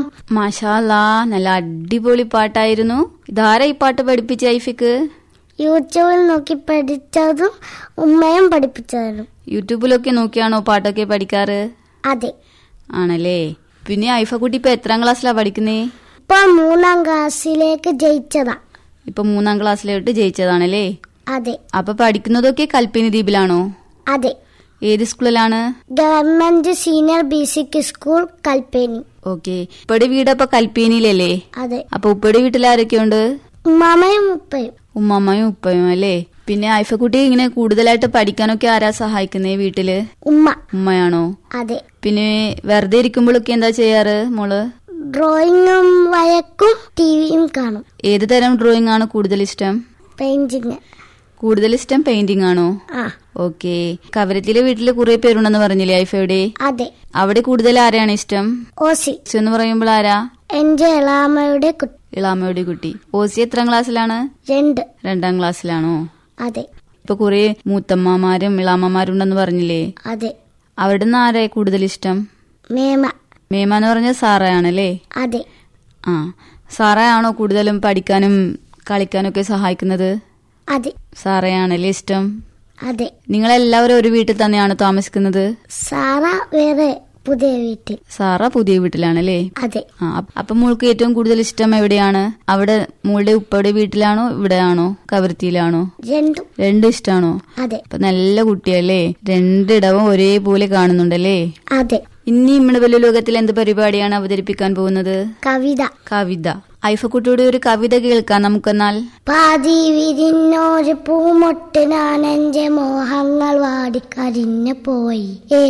മാഷാല്ലാ നല്ല അടിപൊളി പാട്ടായിരുന്നു ഇതാരാ ഈ പാട്ട് പഠിപ്പിച്ച ഐഫിക്ക് യൂട്യൂബിൽ നോക്കി പഠിച്ചതും ഉമ്മയും പഠിപ്പിച്ചതും യൂട്യൂബിലൊക്കെ നോക്കിയാണോ പാട്ടൊക്കെ പഠിക്കാറ് അതെ ആണല്ലേ പിന്നെ ഐഫക്കുട്ടി ഇപ്പൊ എത്രാം ക്ലാസ്സിലാ പഠിക്കുന്നേ ഇപ്പൊ മൂന്നാം ക്ലാസ്സിലേക്ക് ജയിച്ചതാ ഇപ്പൊ മൂന്നാം ക്ലാസ്സിലോട്ട് ജയിച്ചതാണല്ലേ അതെ അപ്പൊ പഠിക്കുന്നതൊക്കെ കൽപ്പിനി ദ്വീപിലാണോ അതെ ഏത് സ്കൂളിലാണ് government senior basic school Kalpeni okay ഉപ്പയുടെ വീട് അപ്പൊ കൽപ്പേനിയിലല്ലേ അതെ അപ്പൊ ഉപ്പയുടെ വീട്ടിൽ ആരൊക്കെയുണ്ട് ഉമ്മാമയും ഉപ്പയും ഉമ്മമ്മയും ഉപ്പയും അല്ലേ പിന്നെ ഐഫക്കുട്ടി ഇങ്ങനെ കൂടുതലായിട്ട് പഠിക്കാനൊക്കെ ആരാ സഹായിക്കുന്നേ വീട്ടില് ഉമ്മ ഉമ്മയാണോ അതെ പിന്നെ വെറുതെ ഇരിക്കുമ്പോഴൊക്കെ എന്താ ചെയ്യാറ് മോള് ഡ്രോയിങ്ങും വരക്കും ടിവിയും കാണും ഏത് തരം ഡ്രോയിങ് ആണ് കൂടുതൽ ഇഷ്ടം പെയിന്റിങ് കൂടുതൽ ഇഷ്ടം പെയിന്റിംഗ് ആണോ ആ ഓക്കെ കവരത്തിലെ വീട്ടില് കുറെ പേരുണ്ടെന്ന് പറഞ്ഞില്ലേ ഐഫയുടെ അതെ അവിടെ കൂടുതൽ ആരെയാണ് ഇഷ്ടം ഓസി ഓസി എന്ന് പറയുമ്പോൾ ആരാ എന്റെ എളാമയുടെ കുട്ടി ഇളാമ്മയുടെ കുട്ടി ഓസി എത്രാം ക്ലാസ്സിലാണ് രണ്ട് രണ്ടാം ക്ലാസ്സിലാണോ അതെ ഇപ്പൊ കുറെ മൂത്തമ്മമാരും ഇളാമ്മമാരും ഉണ്ടെന്ന് പറഞ്ഞില്ലേ അതെ അവിടെ നിന്ന് ആരെ കൂടുതൽ ഇഷ്ടം മേമ മേമ എന്ന് പറഞ്ഞ സാറയാണല്ലേ അതെ ആ സാറയാണോ കൂടുതലും പഠിക്കാനും കളിക്കാനും ഒക്കെ സഹായിക്കുന്നത് അതെ സാറയാണല്ലേ ഇഷ്ടം അതെ നിങ്ങളെല്ലാവരും ഒരു വീട്ടിൽ തന്നെയാണ് താമസിക്കുന്നത് സാറ വേറെ പുതിയ വീട്ടിൽ സാറ പുതിയ വീട്ടിലാണല്ലേ അതെ ആ അപ്പ- അപ്പൊ മോൾക്ക് ഏറ്റവും കൂടുതൽ ഇഷ്ടം എവിടെയാണ് അവിടെ മോളുടെ ഉപ്പയുടെ വീട്ടിലാണോ ഇവിടെയാണോ കവരത്തിയിലാണോ രണ്ടും രണ്ടും ഇഷ്ടാണോ അതെ അപ്പൊ നല്ല കുട്ടിയല്ലേ രണ്ടിടവും ഒരേപോലെ കാണുന്നുണ്ടല്ലേ അതെ ഇനി നമ്മുടെ വലിയ ലോകത്തിൽ എന്ത് പരിപാടിയാണ് അവതരിപ്പിക്കാൻ പോകുന്നത് കവിത കവിത ഐഫക്കുട്ടിയുടെ ഒരു കവിത കേൾക്കാം നമുക്കെന്നാൽ പാതി വിരിഞ്ഞൊരു പൂമൊട്ട് ഞാൻ എന്റെ മോഹങ്ങൾ വാടിക്കരിഞ്ഞു പോയി ഏ